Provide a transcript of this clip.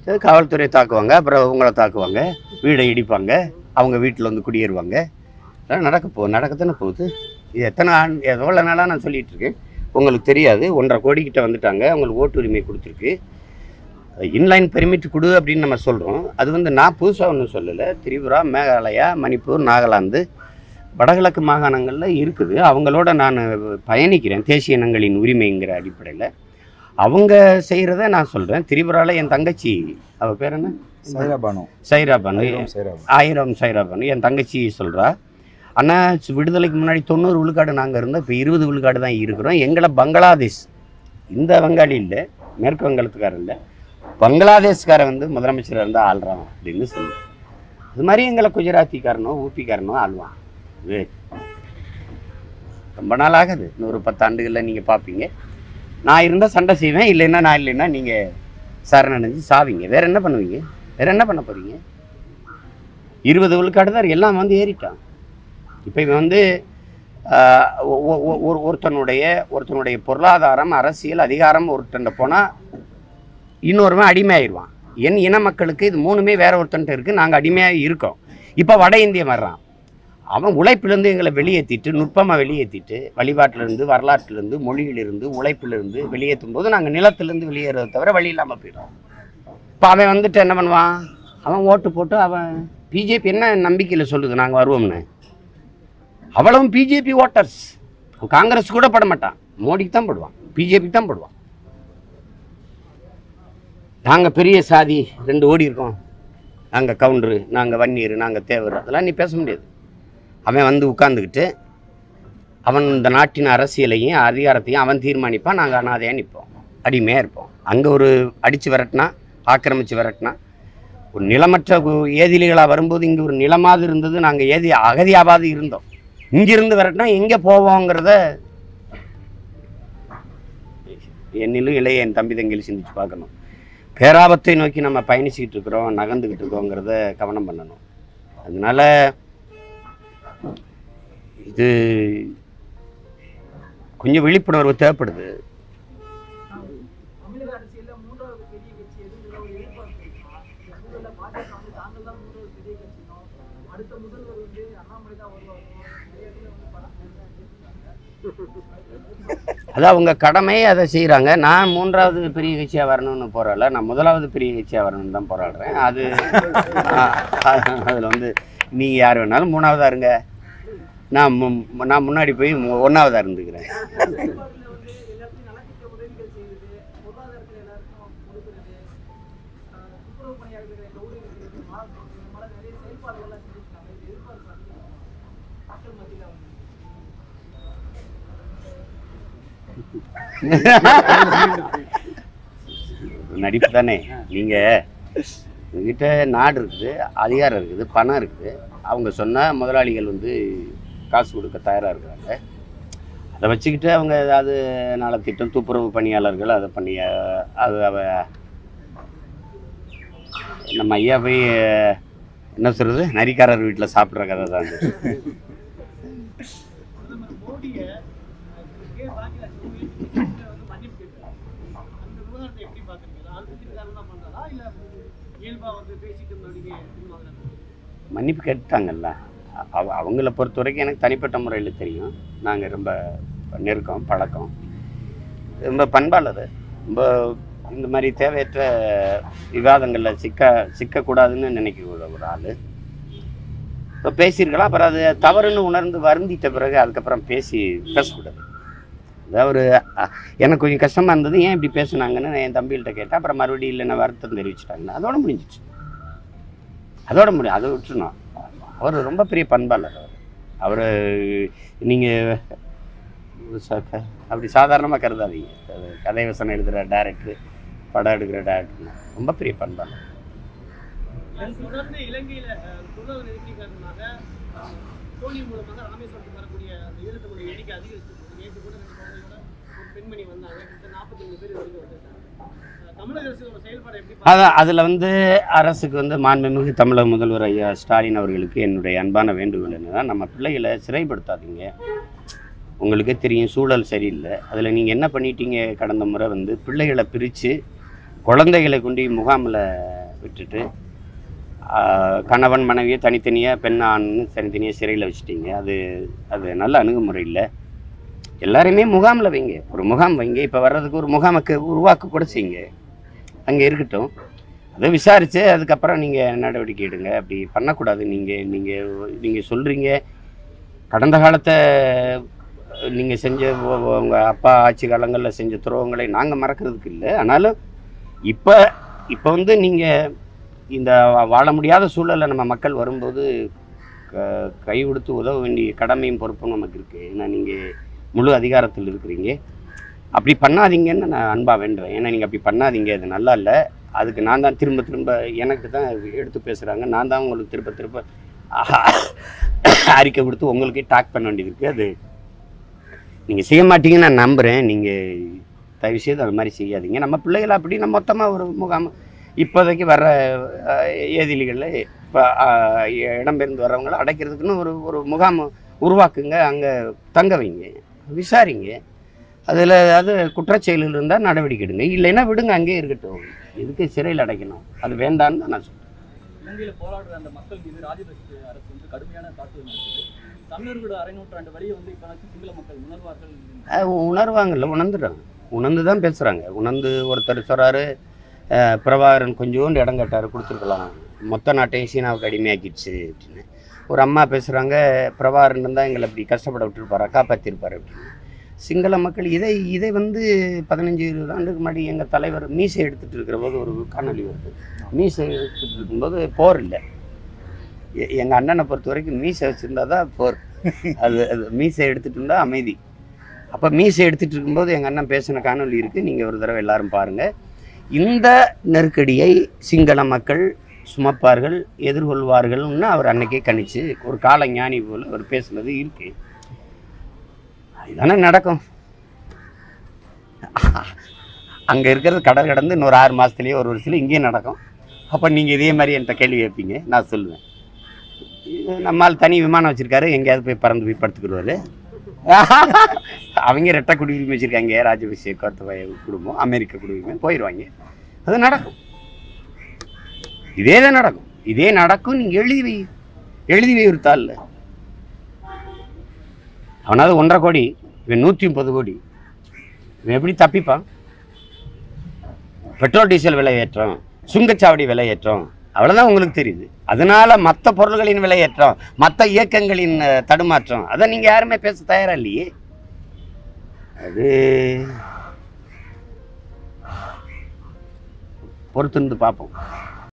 சரி, காவல்துறை தாக்குவாங்க அப்புறம் உங்களை தாக்குவாங்க வீடை இடிப்பாங்க அவங்க வீட்டில் வந்து குடியேறுவாங்க அதெல்லாம் நடக்க போ நடக்கத்தானே போகுது இது எத்தனை ஆண் எவ்வளோ நாளாக நான் சொல்லிட்டு இருக்கேன் உங்களுக்கு தெரியாது ஒன்றரை கோடிக்கிட்ட வந்துட்டாங்க அவங்களுக்கு ஓட்டு உரிமை கொடுத்துருக்கு இன்லைன் பெர்மிட் கொடு அப்படின்னு நம்ம சொல்கிறோம் அது வந்து நான் புதுசாக ஒன்றும் சொல்லலை திரிபுரா மேகாலயா மணிப்பூர் நாகாலாந்து வடகிழக்கு மாகாணங்களில் இருக்குது அவங்களோட நான் பயணிக்கிறேன் தேசிய இனங்களின் உரிமைங்கிற அடிப்படையில் அவங்க செய்கிறத நான் சொல்கிறேன் திரிபுராவில் என் தங்கச்சி அவள் பேர் என்ன சைரா பானு சைரா பானு சைரம் சைரா பானு ஆயிரம் சைரா பானு என் தங்கச்சி சொல்கிறா அண்ணா சி- விடுதலைக்கு முன்னாடி தொண்ணூறு விழுக்காடு நாங்கள் இருந்தோம் இப்போ இருபது விழுக்காடு தான் இருக்கிறோம் எங்களை பங்களாதேஷ் இந்த வங்காளி இல்லை மேற்கு வங்காளத்துக்காரர் இல்லை பங்களாதேஷ்காரன் வந்து முதலமைச்சராக இருந்தால் ஆள்றான் அப்படின்னு சொல்லு அது மாதிரி எங்களை குஜராத்திக்காரனோ ஊப்பிக்காரனோ ஆள்வான் இது ரொம்ப நாள் ஆகுது இன்னொரு பத்து ஆண்டுகளில் நீங்கள் பார்ப்பீங்க நான் இருந்தால் சண்டை செய்வேன் இல்லைன்னா நான் இல்லைன்னா நீங்கள் சரணடைஞ்சு சாவீங்க வேற என்ன பண்ணுவீங்க வேற என்ன பண்ண போறீங்க இருபது விழுக்காடு தான் எல்லாம் வந்து ஏறிட்டான் இப்போ இவன் வந்து ஆஹ், ஒ- ஒ- ஒ- ஒரு ஒருத்தனுடைய ஒருத்தனுடைய பொருளாதாரம் அரசியல் அதிகாரம் ஒருத்தன் போனால் இன்னொருவன் அடிமையாயிருவான் என் இன மக்களுக்கு இது மூணுமே வேற ஒருத்தன்ட்ட இருக்குது நாங்கள் அடிமையாக இருக்கோம் இப்போ வட இந்தியம் வர்றான் அவன் உழைப்பிலிருந்து எங்களை வெளியேற்றிட்டு நுட்பமாக வெளியேற்றிட்டு வழிபாட்டிலிருந்து வரலாற்றிலிருந்து மொழியிலிருந்து உழைப்பிலிருந்து வெளியேற்றும் போது நாங்கள் நிலத்திலிருந்து வெளியேறதை தவிர வழி இல்லாமல் போயிடும் இப்போ அவன் வந்துட்டு என்ன பண்ணுவான் அவன் ஓட்டு போட்டு அவன் பிஜேபி என்ன நம்பிக்கையில் சொல்லுது நாங்கள் வருவோம்னு அவ்வளவும் பிஜேபி ஓட்டர்ஸ் காங்கிரஸ் கூட பட மாட்டான் மோடிக்கு தான் போடுவான் பிஜேபிக்கு தான் போடுவான் நாங்கள் பெரிய சாதி ரெண்டு ஓடி இருக்கோம் நாங்கள் கவுண்டரு நாங்கள் வன்னியர் நாங்கள் தேவர் அதெல்லாம் நீ பேச முடியாது அவன் வந்து உட்காந்துக்கிட்டு அவன் இந்த நாட்டின் அரசியலையும் அதிகாரத்தையும் அவன் தீர்மானிப்பான் நாங்கள் அனாதையாக நிற்போம் அடிமையாக இருப்போம் அங்கே ஒரு அடித்து விரட்டினா ஆக்கிரமித்து விரட்டினா ஒரு நிலமற்ற கு- ஏதிலிகளாக வரும்போது இங்கே ஒரு நிலமாவது இருந்தது நாங்கள் ஏதி அகதியாவது இருந்தோம் இங்கிருந்து விரட்டினா எங்கே போவோங்கிறத என்னிலும் இளைய என் தம்பி தங்கியில் சிந்திச்சு பார்க்கணும் பேராபத்தை நோக்கி நம்ம பயணிச்சுக்கிட்டு இருக்கிறோம் நகர்ந்துக்கிட்டு இருக்கோங்கிறத கவனம் பண்ணணும் அதனால இது கொஞ்சம் விழிப்புணர்வு தேவைப்படுது தமிழக அரசியல்ல மூன்றாவது பெரிய கட்சி எதுங்கிற ஒரு எதிர்பார்ப்பு இருக்கா? இந்த சூழல்ல பாஜக வந்து தாங்கள் தான் மூன்றாவது பெரிய கட்சினோம் அடுத்த முதல்வர் வந்து அண்ணாமலை தான் வருவாங்க நிறைய பேர் வந்து படம் அது அவங்க கடமை அதை செய்கிறாங்க நான் மூன்றாவது பெரிய கட்சியாக வரணும்னு போராடல நான் முதலாவது பெரிய கட்சியாக வரணும்னு தான் போராடுறேன் அது அதில் வந்து நீங்கள் யார் வேணாலும் மூணாவதாக இருங்க நான் மு- நான் முன்னாடி போய் ஒன்றாவதாக இருந்துக்கிறேன் செயல்பாடுல வந்து எல்லாத்தையும் நலத்திட்ட உதவிகள் செய்வது பொருளாதாரத்தில் எல்லாருக்கும் கொடுக்கிறது ஆஹ் துப்புரவு பணியாளர்கள் கௌரவிக்கிறது மா- இந்த மாதிரி நிறைய செயல்பாடுகள்லாம் செஞ்சிருக்காங்க இது எதிர்பார்ப்பு அதிகம். மக்கள் மத்தியில் வந்து நடிப்பு தானே நீங்கள் உங்ககிட்ட நாடு இருக்குது அதிகாரம் இருக்குது பணம் இருக்குது அவங்க சொன்னால் முதலாளிகள் வந்து காசு கொடுக்க தயாராக இருக்கிறாங்க அதை வச்சுக்கிட்டு அவங்க ஏதாவது நலத்திட்டம் துப்புரவு பணியாளர்கள் அதை பண்ணி அது அவ நம்ம ஐயா போய் என்ன சொல்கிறது நரிக்காரர் வீட்டில் சாப்பிட்ற கதை தான் அது பிரதமர் மோடியை கே பாக்கியராஜ் வந்து மன்னிப்பு கேட்டார் அந்த விவகாரத்தை எப்படி பார்க்குறீங்க அது திட்டக்காரன் தான் பண்ணுறதா இல்லை இயல்பாக வந்து பேசிட்டு மறுபடியும் பின்வாங்குறாங்க மன்னிப்பு கேட்டாங்கல்ல அவ அவங்கள பொறுத்த வரைக்கும் எனக்கு தனிப்பட்ட முறையில் தெரியும் நாங்கள் ரொம்ப நெருக்கம் பழக்கம் ரொம்ப பண்பாளர் ரொம்ப இந்த மாதிரி தேவையற்ற விவாதங்களில் சிக்க சிக்கக்கூடாதுன்னு நினைக்கக்கூட ஒரு ஆள் இப்போ பேசியிருக்கலாம் அப்புறம் அது தவறுன்னு உணர்ந்து வருந்திட்ட பிறகு அதுக்கப்புறம் பேசி பேசக்கூடாது அதாவது ஒரு அ, எனக்கு கொஞ்சம் கஷ்டமாக இருந்தது ஏன் இப்படி பேசுனாங்கன்னு நான் என் தம்பிகள்கிட்ட கேட்டேன் அப்புறம் மறுபடியும் இல்லை நான் வருத்தம் தெரிவிச்சிட்டாங்க அதோட முடிஞ்சிச்சு அதோட முடியும் அதை விட்டுருணும் அவர் ரொம்ப பெரிய பண்பாளர் அவர் அவர் நீங்கள் அப்படி சாதாரணமாக கருதாதீங்க அது கதை வசனம் எழுதுகிற டேரக்டர் படம் எடுக்கிற டேரக்டர் ரொம்ப பெரிய பண்பாளர் அது தொடர்ந்து இலங்கையில அஹ், பொருளாதார நெருக்கடி காரணமாக அஹ், தோல்வி மூலமாக ராமேஸ்வரத்துக்கு வரக்கூடிய அந்த ஈழத்தமிழ் எண்ணிக்கை அதிகரிச்சு நேற்று கூட ரெண்டு குழந்தையோட ஒரு பெண்மணி வந்தாங்க கிட்ட நாற்பத்தஞ்சு பேர் வரைக்கும் வந்திருக்காங்க அஹ், தமிழக அரசோட செயல்பாடு எப்படி அதான் அதில் வந்து அரசுக்கு வந்து மாண்புமிகு தமிழக முதல்வர் ஐயா ஸ்டாலின் அவர்களுக்கு என்னுடைய அன்பான வேண்டுகோள் என்னன்னா நம்ம பிள்ளைகளை சிறைப்படுத்தாதீங்க உங்களுக்கே தெரியும் சூழல் சரியில்லை அதில் நீங்கள் என்ன பண்ணிட்டீங்க கடந்த முறை வந்து பிள்ளைகளை பிரித்து குழந்தைகளை கொண்டு முகாமில் விட்டுட்டு ஆஹ், கணவன் மனைவியை தனித்தனியாக பெண் ஆண்னு தனித்தனியாக சிறையில் வச்சுட்டீங்க அது அது நல்ல அணுகுமுறை இல்லை எல்லாரையுமே முகாமில் வைங்க ஒரு முகாம் வைங்க இப்போ வர்றதுக்கு ஒரு முகாமுக்கு உருவாக்க கூட செய்யுங்க அங்கே இருக்கட்டும் அதை விசாரித்து அதுக்கப்புறம் நீங்கள் நடவடிக்கை எடுங்க அப்படி பண்ணக்கூடாது நீங்கள் நீங்கள் நீங்கள் சொல்கிறீங்க கடந்த காலத்தை நீங்கள் செஞ்ச உங்கள் அப்பா ஆட்சி காலங்களில் செஞ்ச துரோகங்களை நாங்கள் மறக்கிறதுக்கு இல்லை ஆனாலும் இப்போ இப்போ வந்து நீங்கள் இந்த வா- வாழ முடியாத சூழலில் நம்ம மக்கள் வரும்போது க- கை கொடுத்து உதவ வேண்டிய கடமையும் பொறுப்பும் நமக்கு இருக்குது ஏன்னா நீங்கள் முழு அதிகாரத்தில் இருக்கிறீங்க அப்படி பண்ணாதீங்கன்னு நான் அன்பாக வேண்டுறேன் ஏன்னா நீங்கள் அப்படி பண்ணாதீங்க அது நல்லா இல்லை அதுக்கு நான் தான் திரும்ப திரும்ப எனக்கு தான் எடுத்து பேசுகிறாங்க நான் தான் உங்களுக்கு திரும்ப திரும்ப அறிக்கை கொடுத்து உங்களுக்கே டாக் பண்ண வேண்டியது இருக்குது அது நீங்கள் செய்ய மாட்டீங்கன்னு நான் நம்புகிறேன் நீங்கள் தயவு செய்து அது மாதிரி செய்யாதீங்க நம்ம பிள்ளைகளை அப்படி நம்ம மொத்தமாக ஒரு முகாம் இப்போதைக்கு வர்ற அஹ், ஏதிலிகளில் இப்போ இடம்பெயர்ந்து வர்றவங்கள அடைக்கிறதுக்குன்னு ஒரு ஒரு முகாம் உருவாக்குங்க அங்கே தங்க வைங்க விசாரிங்க அதில் அது குற்றச்செயல்கள் இருந்தால் நடவடிக்கை எடுங்க இல்லைன்னா விடுங்க அங்கேயே இருக்கட்டும் எதுக்கு சிறையில் அடைக்கணும் அது வேண்டான்னு தான் நான் சொல்கிறேன் இலங்கையில போராடுற அந்த மக்கள் மீது ராஜபக்சே அரசு வந்து கடுமையான தாக்குதல் நடத்துது தமிழர்களோட அரை நூற்றாண்டு வழியை வந்து இப்ப சிங்கள மக்கள் உணர்வார்கள் அது உணர்வாங்கல்ல உணர்ந்துடுறாங்க உணர்ந்து தான் பேசுகிறாங்க உணர்ந்து ஒருத்தர் சொல்கிறாரு பிரபாகரன் கொஞ்சோண்டு இடம் கேட்டார் கொடுத்துருக்கலாம் மொத்த நாட்டையும் சீனாவுக்கு அடிமையாக்கிடுச்சு அப்படின்னு ஒரு அம்மா பேசுகிறாங்க பிரபாகரன் தான் எங்களை இப்படி கஷ்டப்பட விட்டுருப்பாரா காப்பாற்றிருப்பார் அப்படின்னு சிங்கள மக்கள் இதை இதை வந்து பதினஞ்சு இருபது ஆண்டுக்கு முன்னாடி எங்கள் தலைவர் மீசை எடுத்துகிட்டு இருக்கிற போது ஒரு காணொலி வருது மீசை எடுத்துகிட்டு இருக்கும்போது போர் இல்லை எங்கள் அண்ணனை பொறுத்த வரைக்கும் மீசை வச்சுருந்தா தான் போர் அது அது மீசை எடுத்துகிட்டு இருந்தால் அமைதி அப்போ மீசை எடுத்துகிட்டு இருக்கும்போது எங்கள் அண்ணன் பேசின காணொலி இருக்குது நீங்கள் ஒரு தடவை எல்லாரும் பாருங்கள் இந்த நெருக்கடியை சிங்கள மக்கள் சுமப்பார்கள் எதிர்கொள்வார்கள்னு அவர் அன்னைக்கே கணிச்சு ஒரு கால ஞானி போல் அவர் பேசுனது இருக்கு இதுதானே நடக்கும் அங்கே இருக்கிறது கடல் கடந்து இன்னொரு ஆறு மாதத்துலேயே ஒரு வருஷத்துல இங்கேயும் நடக்கும் அப்போ நீங்கள் இதே மாதிரி என்கிட்ட கேள்வி கேட்பீங்க நான் சொல்லுவேன் இது நம்மால் தனி விமானம் வச்சுருக்காரு எங்கேயாவது போய் பறந்து போய் படுத்துக்கிடுவாரு அவங்க ரெட்டை குடியுரிமை வச்சுருக்காங்க ராஜபக்சே கோத்தபாய குடும்பம் அமெரிக்க குடியுரிமை போயிடுவாங்க அது நடக்கும் இதே தான் நடக்கும் இதே நடக்கும் நீங்கள் எழுதி வை எழுதி வை ஒரு தாளில் அவனாவது ஒன்றரை கோடி இவன் நூற்றி முப்பது கோடி இவன் எப்படி தப்பிப்பான் பெட்ரோல் டீசல் விலை ஏற்றம் சுங்கச்சாவடி விலை ஏற்றம் அவ்வளோதான் உங்களுக்கு தெரியுது அதனால மற்ற பொருள்களின் விலை ஏற்றம் மற்ற இயக்கங்களின் அஹ், தடுமாற்றம் அதை நீங்கள் யாருமே பேச தயாரா இல்லையே அது பொறுத்திருந்து பார்ப்போம்